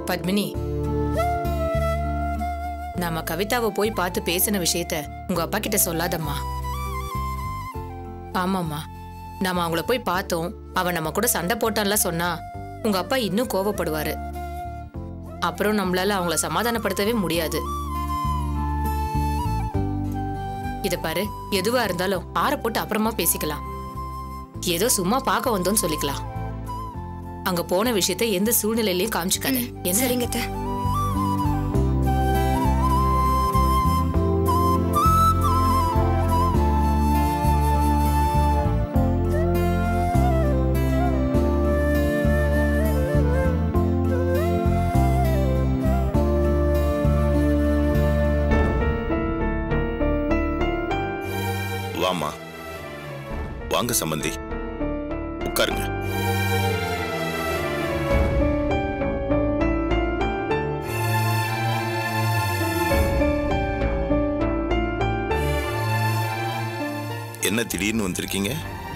பத்மினி நாம கவிதாவை போய் பார்த்து பேசின விஷயத்த உங்க அப்பா கிட்ட சொல்லாதம்மா ஆமாம்மா நாம அவங்கள போய் பார்த்தோம் அவன் நம்ம கூட சண்டை போட்டான்லாம் சொன்னா உங்க அப்பா இன்னும் கோவப்படுவாரு அப்புறம் நம்மளால அவங்கள சமாதானப்படுத்தவே முடியாது இத பாரு எதுவா இருந்தாலும் ஆற போட்டு அப்புறமா பேசிக்கலாம் ஏதோ சும்மா பார்க்க வந்தோம்னு சொல்லிக்கலாம் அங்க போன விஷயத்த எந்த சூழ்நிலையிலயும் காமிச்சுக்காத என்ன சரிங்க அத்தை. வாமா வாங்க சம்பந்தி உட்காருங்க என்ன திடீர்னு வந்திருக்கீங்க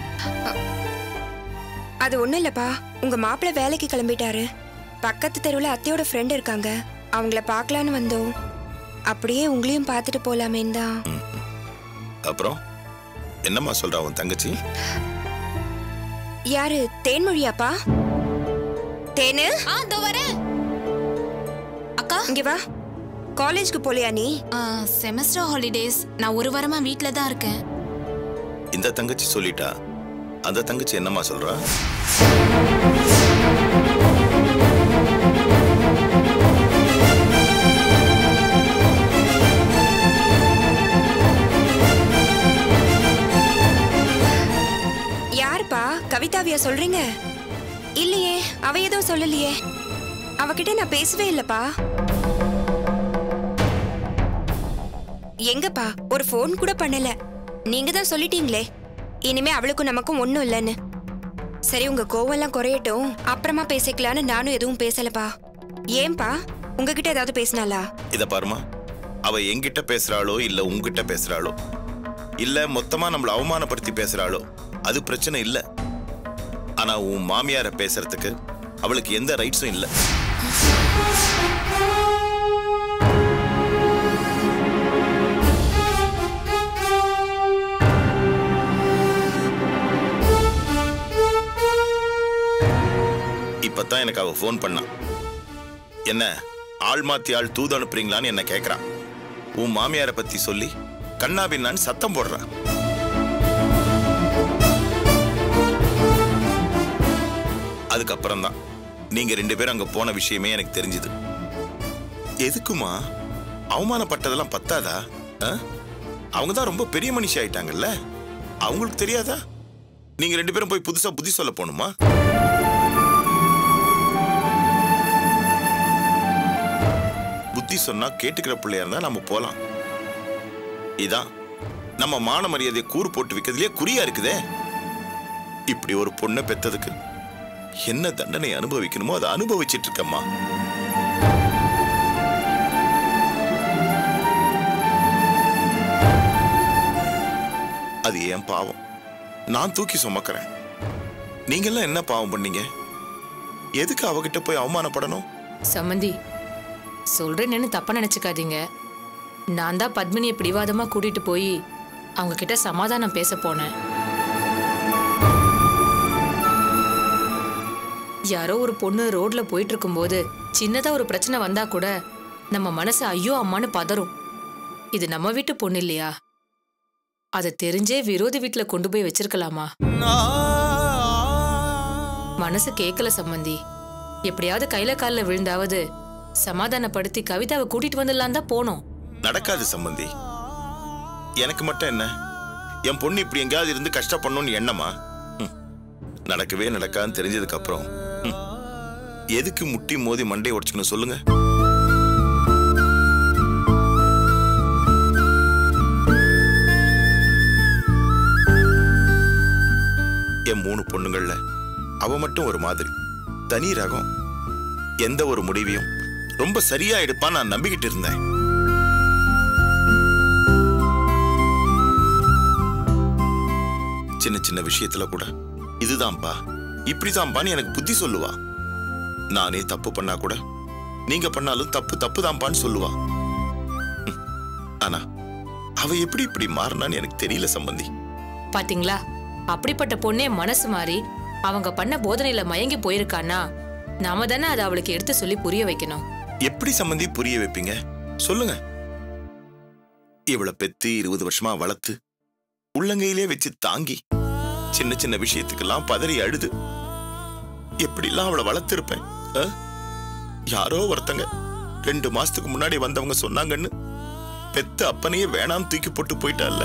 அது ஒண்ணும் இல்லப்பா உங்க மாப்பிள்ளை வேலைக்கு கிளம்பிட்டாரு பக்கத்து தெருவுல அத்தையோட ஃப்ரெண்ட் இருக்காங்க அவங்கள பார்க்கலான்னு வந்தோம் அப்படியே உங்களையும் பார்த்துட்டு போலாமேன்னு தான் அப்புறம் என்னம்மா சொல்றா உன் தங்கச்சி யாரு தேன்மொழியாப்பா தேனு ஆ இதோ வரேன் அக்கா இங்க வா காலேஜ்க்கு போலியா நீ செமஸ்டர் ஹாலிடேஸ் நான் ஒரு வாரமா வீட்ல தான் இருக்கேன் இந்த தங்கச்சி சொல்லிட்டா அந்த தங்கச்சி என்னம்மா சொல்றா யாருப்பா கவிதாவியா சொல்றீங்க இல்லையே அவ எதுவும் சொல்லலையே அவகிட்ட நான் பேசவே இல்லப்பா எங்கப்பா ஒரு ஃபோன் கூட பண்ணல நீங்க தான் சொல்லிட்டீங்களே இனிமே அவளுக்கும் நமக்கும் ஒண்ணும் இல்லைன்னு சரி உங்க கோவம்லாம் குறையட்டும் அப்புறமா பேசிக்கலான்னு நானும் எதுவும் பேசலப்பா ஏன்பா உங்ககிட்ட ஏதாவது பேசினாளா இத பாருமா அவ என்கிட்ட பேசுறாளோ இல்ல உன்கிட்ட பேசுறாளோ இல்ல மொத்தமா நம்மள அவமானப்படுத்தி பேசுறாளோ அது பிரச்சனை இல்ல ஆனா உன் மாமியார பேசுறதுக்கு அவளுக்கு எந்த ரைட்ஸும் இல்ல இப்பதான் எனக்கு அவ ஃபோன் பண்ணா என்ன ஆள் மாத்தி ஆள் தூது அனுப்புறீங்களான்னு என்ன கேக்குறான் உன் மாமியாரை பத்தி சொல்லி கண்ணா பின்னான்னு சத்தம் போடுறான் அதுக்கப்புறம் தான் நீங்க ரெண்டு பேரும் அங்க போன விஷயமே எனக்கு தெரிஞ்சது எதுக்குமா அவமானப்பட்டதெல்லாம் பத்தாதா அவங்க தான் ரொம்ப பெரிய மனுஷி ஆயிட்டாங்கல்ல அவங்களுக்கு தெரியாதா நீங்க ரெண்டு பேரும் போய் புதுசா புத்தி சொல்ல போகணுமா புத்தி சொன்னா கேட்டுக்கிற பிள்ளையா இருந்தா நம்ம போலாம் இதான் நம்ம மான மரியாதையை கூறு போட்டு வைக்கிறதுலயே குறியா இருக்குதே இப்படி ஒரு பொண்ணை பெத்ததுக்கு என்ன தண்டனை அனுபவிக்கணுமோ அதை அனுபவிச்சிட்டு இருக்கம்மா அது ஏன் பாவம் நான் தூக்கி சுமக்கிறேன் நீங்கெல்லாம் என்ன பாவம் பண்ணீங்க எதுக்கு அவகிட்ட போய் அவமானப்படணும் சம்மந்தி சொல்றேன்னு தப்பா நினைச்சுக்காதீங்க நான் தான் பத்மினியை பிடிவாதமா கூட்டிட்டு போய் அவங்க கிட்ட சமாதானம் பேச போனேன் யாரோ ஒரு பொண்ணு ரோட்ல போயிட்டு இருக்கும்போது சின்னதா ஒரு பிரச்சனை வந்தா கூட நம்ம மனசு ஐயோ அம்மான்னு பதறும் இது நம்ம வீட்டு பொண்ணு இல்லையா அதை தெரிஞ்சே விரோதி வீட்டுல கொண்டு போய் வச்சிருக்கலாமா மனசு கேட்கல சம்மந்தி எப்படியாவது கையில காலில் விழுந்தாவது சமாதானப்படுத்தி கவிதாவை கூட்டிட்டு வந்துடலாம் தான் போனோம் நடக்காது சம்பந்தி எனக்கு மட்டும் என்ன என் பொண்ணு இப்படி எங்கேயாவது இருந்து கஷ்டப்படணும்னு எண்ணமா ம். நடக்கவே நடக்காதுன்னு தெரிஞ்சதுக்கு அப்புறம் ம். எதுக்கு முட்டி மோதி மண்டையை உடைச்சுக்கணும் சொல்லுங்க என் மூணு பொண்ணுங்கள்ல அவ மட்டும் ஒரு மாதிரி தனி ரகம் எந்த ஒரு முடிவையும் ரொம்ப சரியா எடுப்பான்னு நான் நம்பிக்கிட்டு இருந்தேன் சின்ன சின்ன விஷயத்துல கூட இதுதான்ப்பா இப்படிதான்ப்பான்னு எனக்கு புத்தி சொல்லுவா நானே தப்பு பண்ணா கூட நீங்க பண்ணாலும் தப்பு தப்பு தான்ப்பான்னு சொல்லுவா ம். ஆனா அவ எப்படி இப்படி மாறினான்னு எனக்கு தெரியல சம்பந்தி பாத்தீங்களா அப்படிப்பட்ட பொண்ணே மனசு மாறி அவங்க பண்ண போதனையில மயங்கி போயிருக்கானா நாம தானே அதை அவளுக்கு எடுத்து சொல்லி புரிய வைக்கணும் எப்படி சம்பந்தி புரிய வைப்பீங்க சொல்லுங்க இவளை பெத்து இருபது வருஷமா வளர்த்து உள்ளங்கையிலே வச்சு தாங்கி சின்ன சின்ன விஷயத்துக்கெல்லாம் பதறி அழுது எப்படிலாம் அவளை வளர்த்திருப்பேன் ஆ? யாரோ ஒருத்தங்க ரெண்டு மாசத்துக்கு முன்னாடி வந்தவங்க சொன்னாங்கன்னு பெத்த அப்பனையே வேணாம் தூக்கி போட்டு போயிட்டால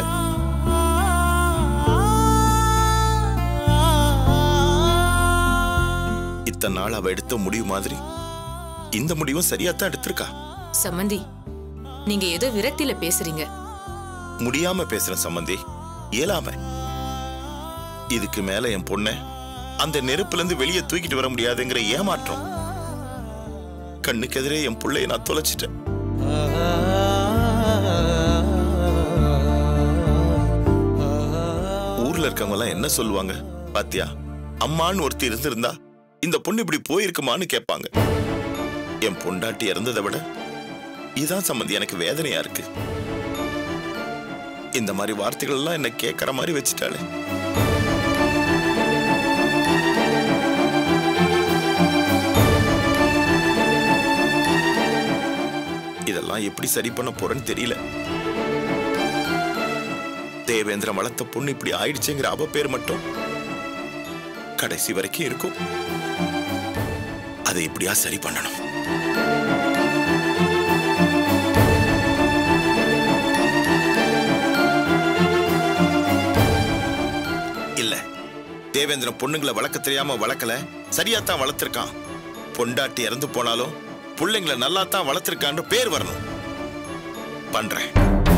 இத்தனை நாள் அவ எடுத்த முடிவு மாதிரி இந்த முடிவும் சரியாத்தான் எடுத்திருக்கா சம்மந்தி நீங்க ஏதோ விரக்தியில பேசுறீங்க முடியாம பேசுறேன் சம்பந்தி இயலாம இதுக்கு மேல என் பொண்ண அந்த நெருப்புல இருந்து வெளியே தூக்கிட்டு வர முடியாதுங்கிற ஏமாற்றம் கண்ணுக்கு எதிரே என் புள்ளைய நான் தொலைச்சிட்டேன் ஊர்ல இருக்கவங்க எல்லாம் என்ன சொல்லுவாங்க பாத்தியா அம்மான்னு ஒருத்தி இருந்திருந்தா இந்த பொண்ணு இப்படி போயிருக்குமான்னு கேட்பாங்க என் பொண்டாட்டி இறந்ததை விட இதான் சம்பந்தி எனக்கு வேதனையா இருக்கு இந்த மாதிரி வார்த்தைகள் எல்லாம் என்ன கேட்கற மாதிரி வச்சுட்டாளே இதெல்லாம் எப்படி சரி பண்ண போறேன்னு தெரியல தேவேந்திரம் வளர்த்த பொண்ணு இப்படி ஆயிடுச்சுங்கிற அவ பேர் மட்டும் கடைசி வரைக்கும் இருக்கும் அதை இப்படியா சரி பண்ணணும் இல்ல தேவேந்திரன் பொண்ணுங்களை வளர்க்க தெரியாம வளர்க்கல சரியாத்தான் வளர்த்திருக்கான் பொண்டாட்டி இறந்து போனாலும் பிள்ளைங்களை நல்லா தான் வளர்த்திருக்கான்னு பேர் வரணும் பண்றேன்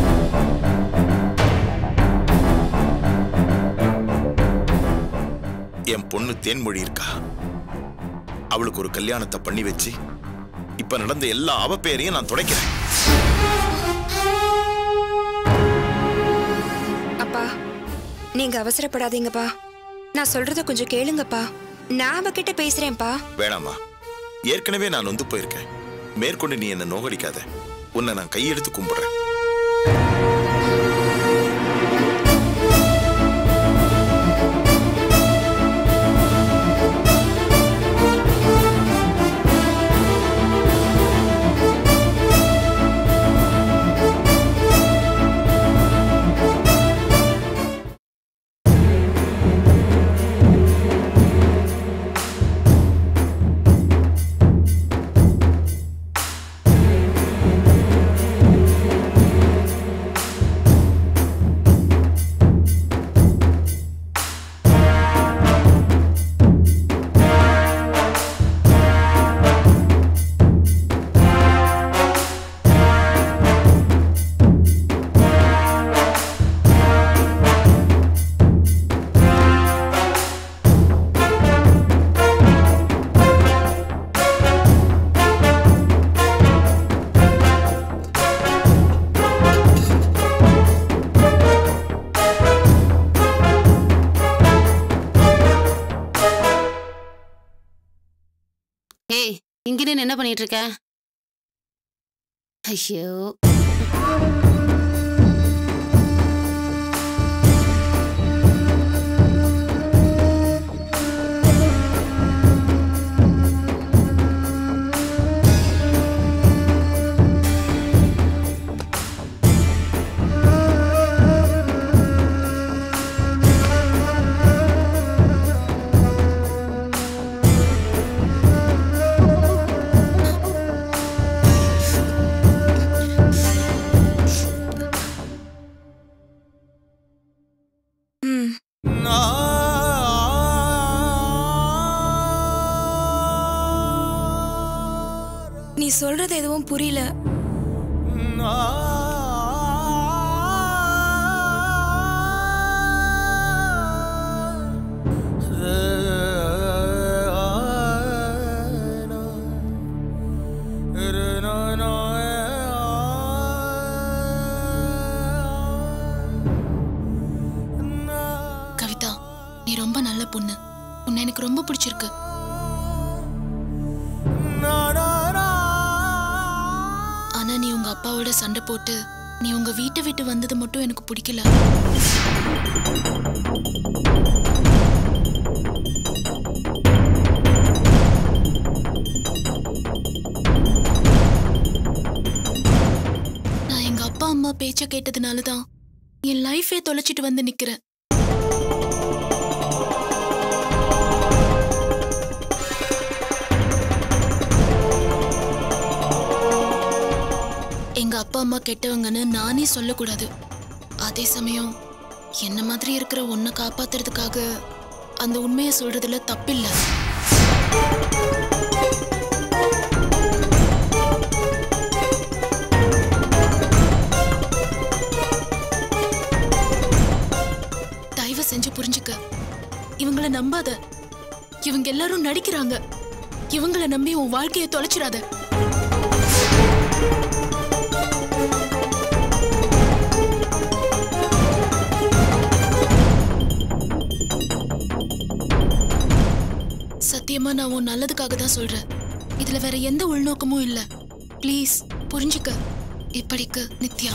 என் பொண்ணு தேன்மொழி இருக்கா அவளுக்கு ஒரு கல்யாணத்தை பண்ணி வச்சு இப்ப நடந்த எல்லா அவ பேரையும் நான் துடைக்கிறேன் அப்பா நீங்க அவசரப்படாதீங்கப்பா நான் சொல்றத கொஞ்சம் கேளுங்கப்பா நான் அவகிட்ட பேசுறேன்ப்பா வேணாமா ஏற்கனவே நான் நொந்து போயிருக்கேன் மேற்கொண்டு நீ என்ன நோகடிக்காத உன்னை நான் கையெடுத்து கும்பிடுறேன் ஏய் இங்க நின்னு என்ன பண்ணிட்டு இருக்க ஐயோ ம் நீ சொல்றது எதுவும் புரியல கவிதா நீ ரொம்ப நல்ல பொண்ணு உன்னை எனக்கு ரொம்ப பிடிச்சிருக்கு அப்பாவோட சண்டை போட்டு நீ உங்க வீட்டை விட்டு வந்தது மட்டும் எனக்கு பிடிக்கல நான் எங்க அப்பா அம்மா பேச்ச கேட்டதுனால தான் என் லைஃபே தொலைச்சிட்டு வந்து நிக்கிறேன் எங்க அப்பா அம்மா கெட்டவங்கன்னு நானே சொல்லக்கூடாது அதே சமயம் என்ன மாதிரி இருக்கிற உன்னை காப்பாத்துறதுக்காக அந்த உண்மையை சொல்றதுல தப்பில்லை தயவு செஞ்சு புரிஞ்சுக்க இவங்கள நம்பாத இவங்க எல்லாரும் நடிக்கிறாங்க இவங்கள நம்பி உன் வாழ்க்கையை தொலைச்சிடாத சத்தியமா நான் உன் நல்லதுக்காக தான் சொல்றேன் இதுல வேற எந்த உள்நோக்கமும் இல்ல ப்ளீஸ் புரிஞ்சுக்க இப்படிக்கு நித்யா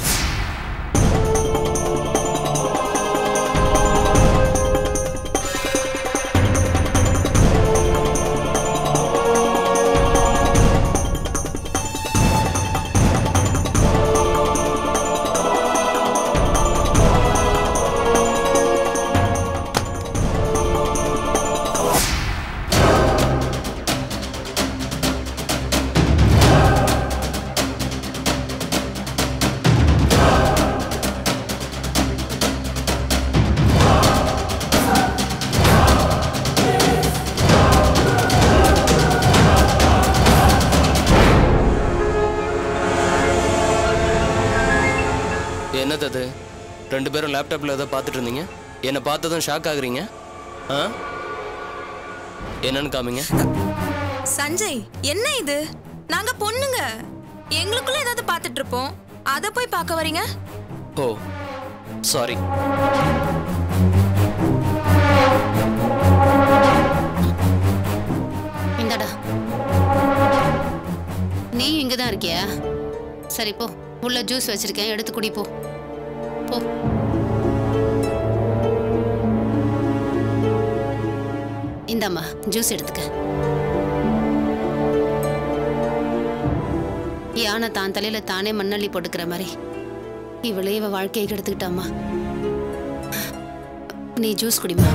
என்னது அது ரெண்டு பேரும் லேப்டாப்பில் ஏதோ பார்த்துட்டு இருந்தீங்க என்னை பார்த்ததும் ஷாக் ஆகுறீங்க ஆ என்னன்னு காமிங்க சஞ்சய் என்ன இது நாங்க பொண்ணுங்க எங்களுக்குள்ள ஏதாவது பார்த்துட்டு இருப்போம் அத போய் பார்க்க வரீங்க ஓ சாரி இந்தடா நீயும் இங்க தான் இருக்கியா சரி போ உள்ள ஜூஸ் வச்சிருக்கேன் எடுத்து குடி போ போ இந்தாம்மா ஜூஸ் எடுத்துக்க யானை தான் தலையில தானே மண்ணள்ளி போட்டுக்கிற மாதிரி இவளே இவ வாழ்க்கையை கெடுத்துக்கிட்டாம்மா நீ ஜூஸ் குடிமா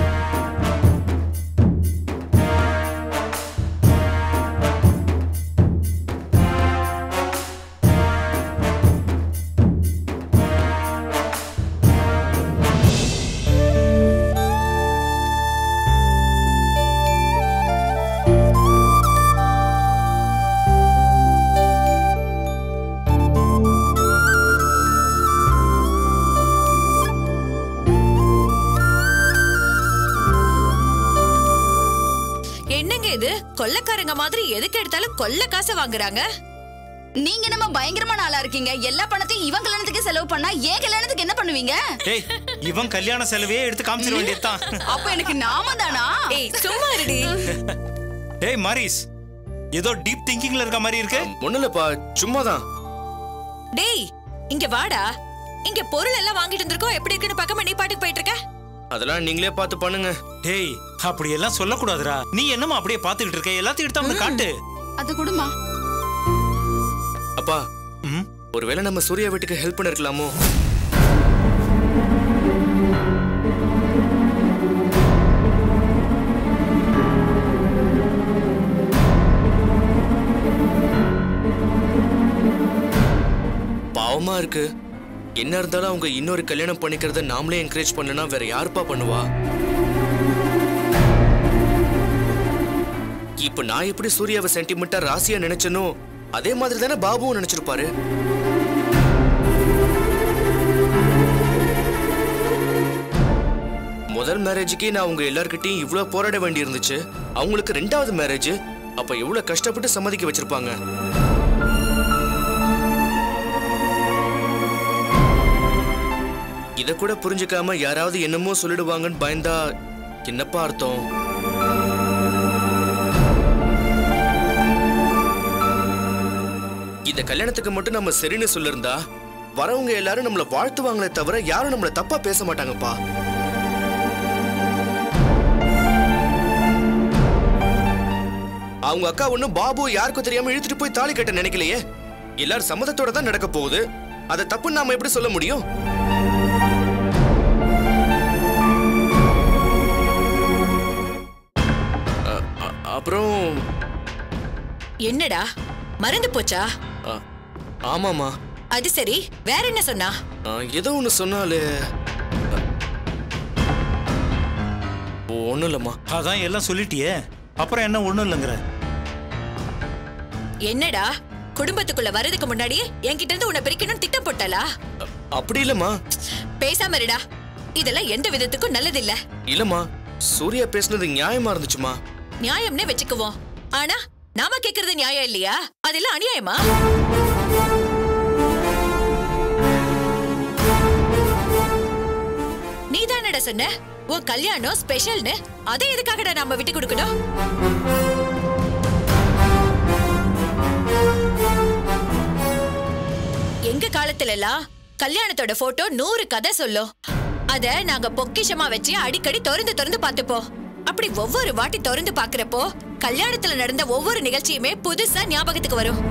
என்னங்க இது கொள்ளக்காரங்க மாதிரி எதுக்கு எடுத்தாலும் கொள்ள காசை வாங்குறாங்க நீங்க நம்ம பயங்கரமான ஆளா இருக்கீங்க எல்லா பணத்தையும் இவன் கல்யாணத்துக்கு செலவு பண்ணா ஏன் கல்யாணத்துக்கு என்ன பண்ணுவீங்க டேய் இவன் கல்யாண செலவையே எடுத்து காமிச்சிட வேண்டியதுதான் அப்ப எனக்கு நாம தானா ஏய் சும்மா இருடி டேய் மாரிஸ் ஏதோ டீப் திங்கிங்ல இருக்க மாதிரி இருக்கு ஒன்றும் இல்லைப்பா சும்மா தான் டேய் இங்க வாடா இங்க பொருள் எல்லாம் வாங்கிட்டு வந்திருக்கோம் எப்படி இருக்குன்னு பார்க்காம நீ பாட்டுக்கு போயிட்டு இருக்க அதெல்லாம் நீங்களே பார்த்து பண்ணுங்க டேய் அப்படி எல்லாம் சொல்லக்கூடாதுடா நீ என்னமா அப்படியே பாத்துக்கிட்டு இருக்க எல்லாத்தையும் எடுத்து அவனுக்கு காட்டு அது கொடுமா அப்பா ம் ஒருவேளை நம்ம சூர்யா வீட்டுக்கு ஹெல்ப் பண்ணிருக்கலாமோ பாவமா இருக்கு என்ன இருந்தாலும் அவங்க இன்னொரு கல்யாணம் பண்ணிக்கிறத நாமளே என்கரேஜ் பண்ணலனா வேற யாருப்பா பண்ணுவா இப்ப நான் எப்படி சூர்யாவை சென்டிமெண்டா ராசியா நினைச்சனோ அதே மாதிரி தானே பாபுவும் நினைச்சிருப்பாரு முதல் மேரேஜுக்கே நான் உங்க எல்லார்கிட்டயும் இவ்ளோ போராட வேண்டி இருந்துச்சு அவங்களுக்கு ரெண்டாவது மேரேஜ் அப்ப எவ்வளவு கஷ்டப்பட்டு சம்மதிக்க வச்சிருப்பாங்க இத கூட புரிஞ்சுக்காம யாராவது என்னமோ சொல்லிடுவாங்கன்னு பயந்தா என்னப்பா அர்த்தம் இந்த கல்யாணத்துக்கு மட்டும் நம்ம சரின்னு சொல்லிருந்தா வரவங்க எல்லாரும் நம்மள வாழ்த்துவாங்களே தவிர யாரும் நம்மள தப்பா பேச மாட்டாங்கப்பா அவங்க அக்கா ஒண்ணும் பாபு யாருக்கும் தெரியாம இழுத்துட்டு போய் தாலி கட்ட நினைக்கலையே எல்லாரும் சம்மதத்தோட தான் நடக்க போகுது அதை தப்புன்னு நாம எப்படி சொல்ல முடியும் அ- அ- அப்புறம் என்னடா மறந்து போச்சா அ, ஆமாமா அது சரி வேற என்ன சொன்னா அ, ஏதோ ஒண்ணு சொன்னாலே ஒன்றும் இல்லைம்மா அதான் எல்லாம் சொல்லிட்டியே அப்புறம் என்ன ஒண்ணும் இல்லைங்கிற என்னடா குடும்பத்துக்குள்ள வர்றதுக்கு முன்னாடியே என்கிட்ட இருந்து உன்னை பிரிக்கணும்னு திட்டம் போட்டாளா அப்படி இல்லைம்மா பேசாம இருடா இதெல்லாம் எந்த விதத்துக்கும் நல்லதில்ல இல்லைம்மா சூர்யா பேசுனது நியாயமா இருந்துச்சுமா நியாயம்னே வச்சுக்குவோம் ஆனா நாம கேக்குறது நியாயம் இல்லையா அதெல்லாம் அநியாயமா நீ தானடா சொன்ன உன் கல்யாணம் ஸ்பெஷல்னு அதை எதுக்காகடா நாம விட்டு கொடுக்கணும் எங்க காலத்துல எல்லாம் கல்யாணத்தோட போட்டோ நூறு கதை சொல்லும் அத நாங்க பொக்கிஷமா வச்சு அடிக்கடி திறந்து திறந்து பார்த்துப்போம் அப்படி ஒவ்வொரு வாட்டி திறந்து பாக்குறப்போ கல்யாணத்துல நடந்த ஒவ்வொரு நிகழ்ச்சியுமே புதுசா ஞாபகத்துக்கு வரும்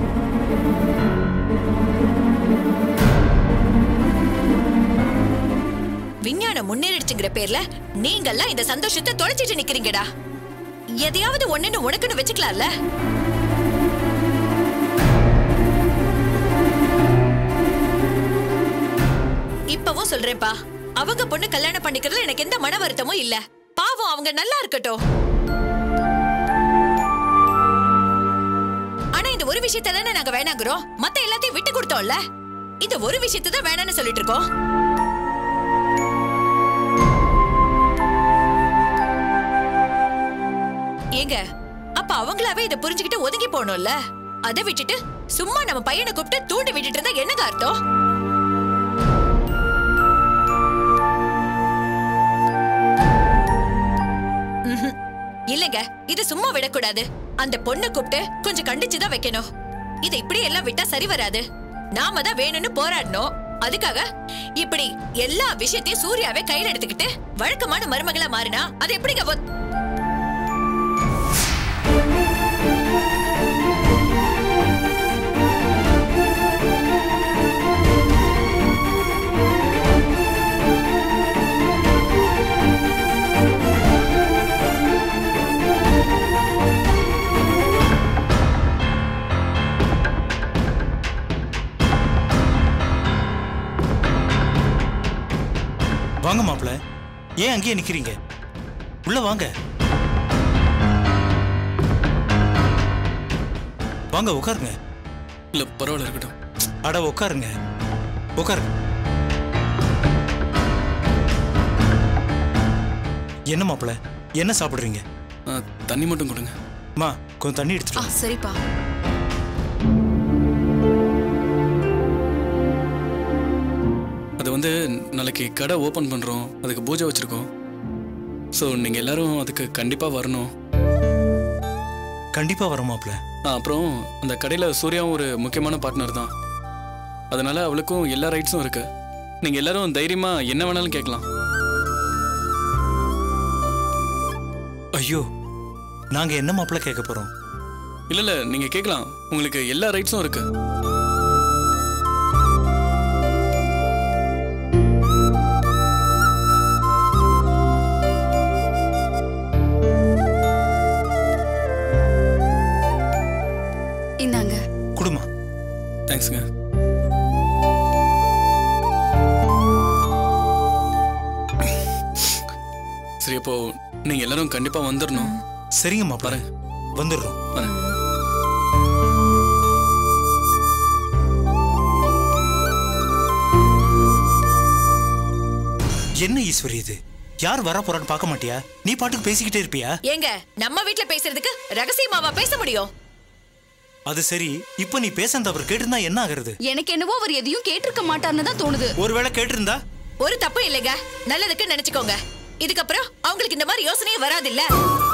விஞ்ஞானம் முன்னேறிடுச்சுங்கிற பேர்ல நீங்கெல்லாம் இந்த சந்தோஷத்தை தொலைச்சிட்டு நிக்கிறீங்கடா எதையாவது ஒண்ணுன்னு உனக்குன்னு வச்சுக்கலாம்ல இப்பவும் சொல்றேன்ப்பா அவங்க பொண்ணு கல்யாணம் பண்ணிக்கிறதுல எனக்கு எந்த மன வருத்தமும் இல்ல பாவம் அவங்க நல்லா இருக்கட்டும் ஆனா இந்த ஒரு விஷயத்த தானே நாங்க வேணாங்கிறோம் மத்த எல்லாத்தையும் விட்டு கொடுத்தோம்ல இந்த ஒரு விஷயத்தை தான் வேணாம்னு சொல்லிட்டு இருக்கோம் ஏங்க அப்ப அவங்களாவே இத புரிஞ்சுக்கிட்டு ஒதுங்கி போகணும்ல அதை விட்டுட்டு சும்மா நம்ம பையனை கூப்பிட்டு தூண்டி விட்டுட்டு இருந்தா என்னங்க அர்த்தம் ம்ஹும். இல்லங்க இது சும்மா விடக்கூடாது அந்த பொண்ணை கூப்பிட்டு கொஞ்சம் கண்டிச்சுதான் வைக்கணும் இதை இப்படி எல்லாம் விட்டா சரி வராது நாம தான் வேணும்னு போராடணும் அதுக்காக இப்படி எல்லா விஷயத்தையும் சூர்யாவே கையில எடுத்துக்கிட்டு வழக்கமான மருமகளா மாறினா அது எப்படிங்க ஒத்- வாங்க மாப்பிள ஏன் அங்கேயே நிக்கிறீங்க உள்ள வாங்க வாங்க உட்காருங்க இல்ல பரவாயில்ல இருக்கட்டும் அட உட்காருங்க உட்காருங்க என்ன மாப்பிள என்ன சாப்பிடுறீங்க ஆ, தண்ணி மட்டும் கொடுங்க மா கொஞ்சம் தண்ணி எடுத்துட்டு வா. சரிப்பா அது வந்து நாளைக்கு கடை ஓப்பன் பண்ணுறோம் அதுக்கு பூஜை வச்சுருக்கோம் ஸோ நீங்கள் எல்லாரும் அதுக்கு கண்டிப்பாக வரணும் கண்டிப்பா வர மாப்பிள ஆ, அப்புறம் அந்த கடையில் சூர்யாவும் ஒரு முக்கியமான பார்ட்னர் தான் அதனால அவளுக்கும் எல்லா ரைட்ஸும் இருக்கு நீங்கள் எல்லாரும் தைரியமாக என்ன வேணாலும் கேட்கலாம் ஐயோ நாங்க என்ன மாப்பிள கேட்க போறோம் இல்லை இல்லை நீங்கள் கேட்கலாம் உங்களுக்கு எல்லா ரைட்ஸும் இருக்கு இந்தாங்க குடுமா தேங்க்ஸுங்க சரி அப்போ நீங்கள் எல்லாரும் கண்டிப்பாக வந்துடணும் சரிங்க மாப்பிள வந்துடுறோம் வரேன் என்ன ஈஸ்வரி இது யார் வர போறான்னு பார்க்க மாட்டியா நீ பாட்டுக்கு பேசிக்கிட்டே இருப்பியா ஏங்க நம்ம வீட்ல பேசுறதுக்கு ரகசியமாவா பேச முடியும் அது சரி இப்ப நீ பேசுனது அவர் கேட்டிருந்தா என்ன ஆகுறது எனக்கு என்னவோ அவர் எதையும் கேட்டிருக்க மாட்டார்னு தான் தோணுது ஒருவேளை கேட்டிருந்தா ஒரு தப்பும் இல்லைங்க நல்லதுக்கு நினைச்சுக்கோங்க இதுக்கப்புறம் அவங்களுக்கு இந்த மாதிரி யோசனையே வராது இல்ல